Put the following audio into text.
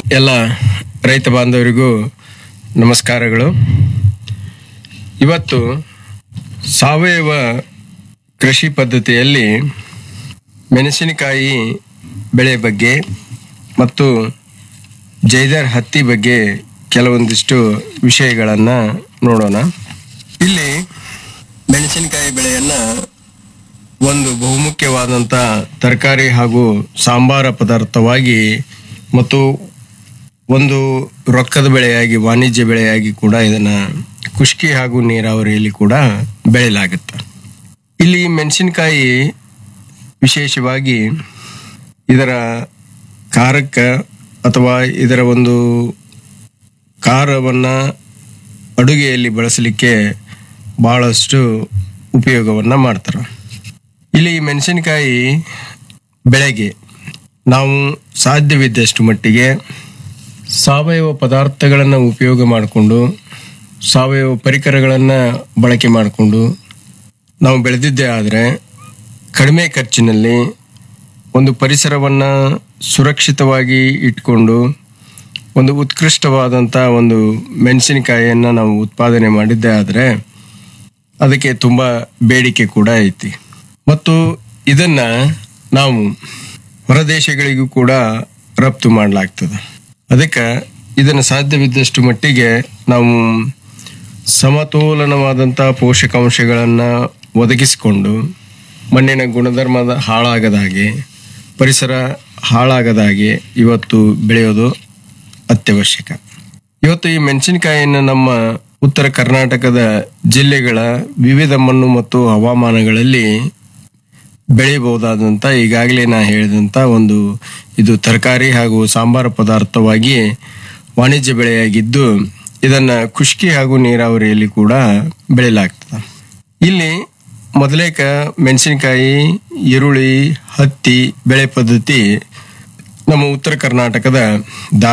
ಎಲ್ಲ ರೈತ ಬಾಂಧವರಿಗೂ ನಮಸ್ಕಾರಗಳು ಇವತ್ತು ಸಾವಯವ ಕೃಷಿ ಪದ್ಧತಿಯಲ್ಲಿ ಮೆಣಸಿನಕಾಯಿ ಬೆಳೆ ಬಗ್ಗೆ ಮತ್ತು ಜೈದರ್ ಹತ್ತಿ ಬಗ್ಗೆ ಕೆಲವೊಂದಿಷ್ಟು ವಿಷಯಗಳನ್ನು ನೋಡೋಣ ಇಲ್ಲಿ ಮೆಣಸಿನಕಾಯಿ ಬೆಳೆಯನ್ನು ಒಂದು ಬಹುಮುಖ್ಯವಾದಂಥ ತರಕಾರಿ ಹಾಗೂ ಸಾಂಬಾರ ಪದಾರ್ಥವಾಗಿ ಮತ್ತು ಒಂದು ರೊಕ್ಕದ ಬೆಳೆಯಾಗಿ ವಾಣಿಜ್ಯ ಬೆಳೆಯಾಗಿ ಕೂಡ ಇದನ್ನು ಖುಷ್ಕಿ ಹಾಗೂ ನೀರಾವರಿಯಲ್ಲಿ ಕೂಡ ಬೆಳೆಯಲಾಗುತ್ತೆ ಇಲ್ಲಿ ಮೆಣಸಿನಕಾಯಿ ವಿಶೇಷವಾಗಿ ಇದರ ಖಾರಕ್ಕೆ ಅಥವಾ ಇದರ ಒಂದು ಖಾರವನ್ನು ಅಡುಗೆಯಲ್ಲಿ ಬಳಸಲಿಕ್ಕೆ ಬಹಳಷ್ಟು ಉಪಯೋಗವನ್ನು ಮಾಡ್ತಾರೆ ಇಲ್ಲಿ ಮೆಣಸಿನಕಾಯಿ ಬೆಳೆಗೆ ನಾವು ಸಾಧ್ಯವಿದ್ದಷ್ಟು ಮಟ್ಟಿಗೆ ಸಾವಯವ ಪದಾರ್ಥಗಳನ್ನು ಉಪಯೋಗ ಮಾಡಿಕೊಂಡು ಸಾವಯವ ಪರಿಕರಗಳನ್ನು ಬಳಕೆ ಮಾಡಿಕೊಂಡು ನಾವು ಬೆಳೆದಿದ್ದೇ ಆದರೆ ಕಡಿಮೆ ಖರ್ಚಿನಲ್ಲಿ ಒಂದು ಪರಿಸರವನ್ನು ಸುರಕ್ಷಿತವಾಗಿ ಇಟ್ಕೊಂಡು ಒಂದು ಉತ್ಕೃಷ್ಟವಾದಂಥ ಒಂದು ಮೆಣಸಿನಕಾಯಿಯನ್ನು ನಾವು ಉತ್ಪಾದನೆ ಮಾಡಿದ್ದೇ ಆದರೆ ಅದಕ್ಕೆ ತುಂಬ ಬೇಡಿಕೆ ಕೂಡ ಐತಿ ಮತ್ತು ಇದನ್ನು ನಾವು ಹೊರದೇಶಗಳಿಗೂ ಕೂಡ ರಫ್ತು ಮಾಡಲಾಗ್ತದೆ ಅದಕ್ಕೆ ಇದನ್ನು ಸಾಧ್ಯವಿದ್ದಷ್ಟು ಮಟ್ಟಿಗೆ ನಾವು ಸಮತೋಲನವಾದಂಥ ಪೋಷಕಾಂಶಗಳನ್ನು ಒದಗಿಸಿಕೊಂಡು ಮಣ್ಣಿನ ಗುಣಧರ್ಮದ ಹಾಳಾಗದ ಹಾಗೆ ಪರಿಸರ ಹಾಳಾಗದ ಹಾಗೆ ಇವತ್ತು ಬೆಳೆಯೋದು ಅತ್ಯವಶ್ಯಕ ಇವತ್ತು ಈ ಮೆಣಸಿನಕಾಯಿಯನ್ನು ನಮ್ಮ ಉತ್ತರ ಕರ್ನಾಟಕದ ಜಿಲ್ಲೆಗಳ ವಿವಿಧ ಮಣ್ಣು ಮತ್ತು ಹವಾಮಾನಗಳಲ್ಲಿ ಬೆಳೆಯಬಹುದಾದಂಥ ಈಗಾಗಲೇ ನಾ ಹೇಳಿದಂಥ ಒಂದು ಇದು ತರಕಾರಿ ಹಾಗೂ ಸಾಂಬಾರ ಪದಾರ್ಥವಾಗಿ ವಾಣಿಜ್ಯ ಬೆಳೆಯಾಗಿದ್ದು ಇದನ್ನು ಖುಷ್ಕಿ ಹಾಗೂ ನೀರಾವರಿಯಲ್ಲಿ ಕೂಡ ಬೆಳೆಯಲಾಗ್ತದೆ ಇಲ್ಲಿ ಮೊದಲೇಕ ಮೆಣಸಿನಕಾಯಿ ಈರುಳ್ಳಿ ಹತ್ತಿ ಬೆಳೆ ಪದ್ಧತಿ ನಮ್ಮ ಉತ್ತರ ಕರ್ನಾಟಕದ ದಾ